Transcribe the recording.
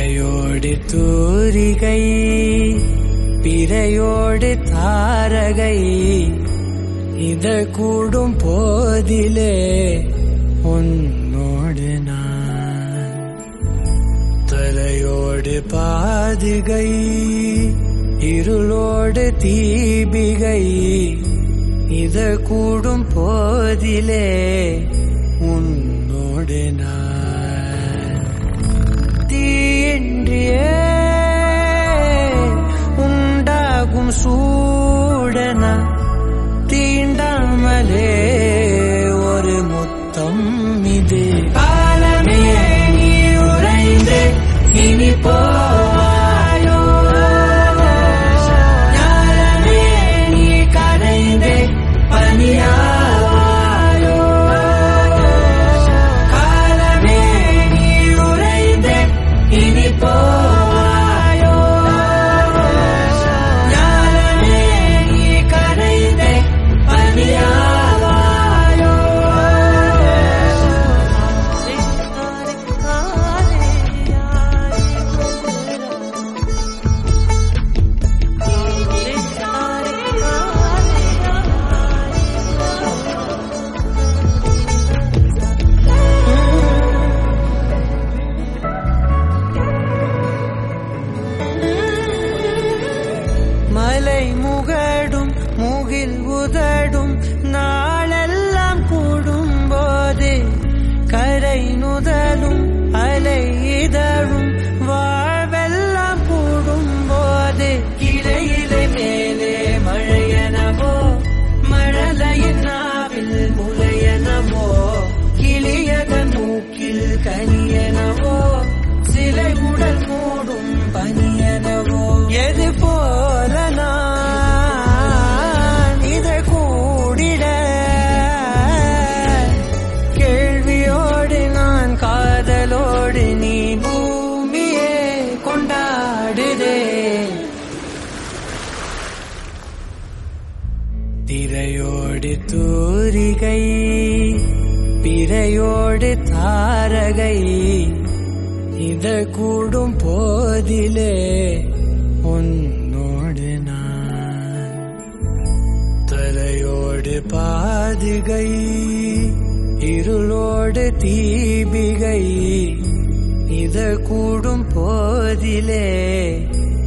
திரையோடு தூரிகை பிறையோடு தாரகை இத கூடும் போதிலே உன்னோடு நான் தரையோடு பாதுகை இருளோடு தீபிகை இத கூடும் போதிலே உன்னோடு நான் தீயின்றியே உண்டாகும் சூடன தீண்டாமலே ஒரு முத்தம் இது காலமே நீ உறைந்து இனி போவாயோ ஞானமே நீ கரைந்து பனியாவாயோ காலமே நீ உறைந்து இனி போவாயோ ஞானமே நீ கரைந்து பனியாவாயோ மலை முகடும் முகில் உதடும் நாளெல்லாம் கூடும் போது கரை நுதலும் அலை இதழும் வாழ்வெல்லாம் கூடும் போது இலை இலை மேலே மழையனவோ மழலையின் நாவில் முலையனவோ கிளியதன் மூக்கில் கனியனவோ சிலை உடல் மூடும் பனியனவோ எது போல நான் இதை கூடிட கேள்வியோடு நான் காதலோடு நீ பூமியே கொண்டாடுதே திரையோடு தூரிகை பிறையோடு தாரகை இத கூடும் போதிலே உன்னோடு நான் தரையோடு பாதுகை இருளோடு தீபிகை இத கூடும் போதிலே